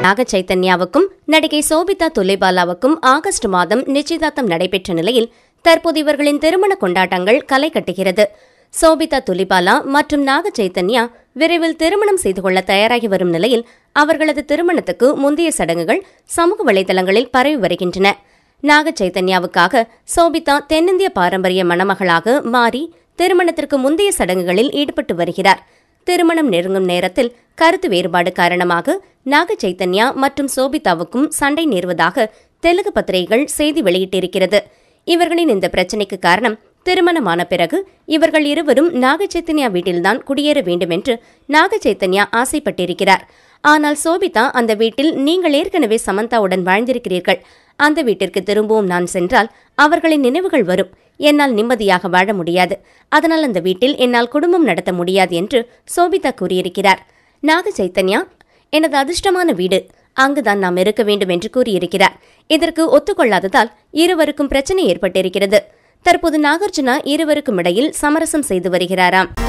நாக சைத்தன்யாவுக்கும் நடிகை சோபிதா துலைபாலாவுக்கும் ஆகஸ்ட் மாதம் நிச்சயதார்த்தம் நடைபெற்ற நிலையில் தற்போது இவர்களின் திருமண கொண்டாட்டங்கள் களை கட்டுகிறது சோபிதா துலிபாலா மற்றும் நாக சைத்தன்யா விரைவில் திருமணம் செய்து கொள்ள தயாராகி வரும் நிலையில் அவர்களது திருமணத்துக்கு முந்தைய சடங்குகள் சமூக வலைதளங்களில் பரவி வருகின்றன நாக சைத்தன்யாவுக்காக சோபிதா தென்னிந்திய பாரம்பரிய மணமகளாக மாறி திருமணத்திற்கு முந்தைய சடங்குகளில் ஈடுபட்டு வருகிறார் திருமணம் நெருங்கும் நேரத்தில் கருத்து வேறுபாடு காரணமாக நாக சைத்தன்யா மற்றும் சோபிதாவுக்கும் சண்டை நேர்வதாக தெலுங்கு பத்திரிகைகள் செய்தி வெளியிட்டிருக்கிறது இவர்களின் இந்த பிரச்சினைக்கு காரணம் திருமணமான பிறகு இவர்கள் இருவரும் நாக சைத்தன்யா வீட்டில்தான் குடியேற வேண்டும் என்று நாக சைத்தன்யா ஆசைப்பட்டிருக்கிறார் ஆனால் சோபிதா அந்த வீட்டில் நீங்கள் ஏற்கனவே சமந்தாவுடன் வாழ்ந்திருக்கிறீர்கள் அந்த வீட்டிற்கு திரும்பவும் நான் சென்றால் அவர்களின் நினைவுகள் வரும் என்னால் நிம்மதியாக வாழ முடியாது அதனால் அந்த வீட்டில் என்னால் குடும்பம் நடத்த முடியாது என்று சோபிதா கூறியிருக்கிறார் நாக சைத்தன்யா எனது அதிர்ஷ்டமான வீடு அங்குதான் நாம் இருக்க வேண்டும் என்று கூறியிருக்கிறார் இதற்கு ஒத்துக்கொள்ளாததால் இருவருக்கும் பிரச்சனை ஏற்பட்டிருக்கிறது தற்போது நாகார்ஜுனா இருவருக்கும் இடையில் சமரசம் செய்து வருகிறாராம்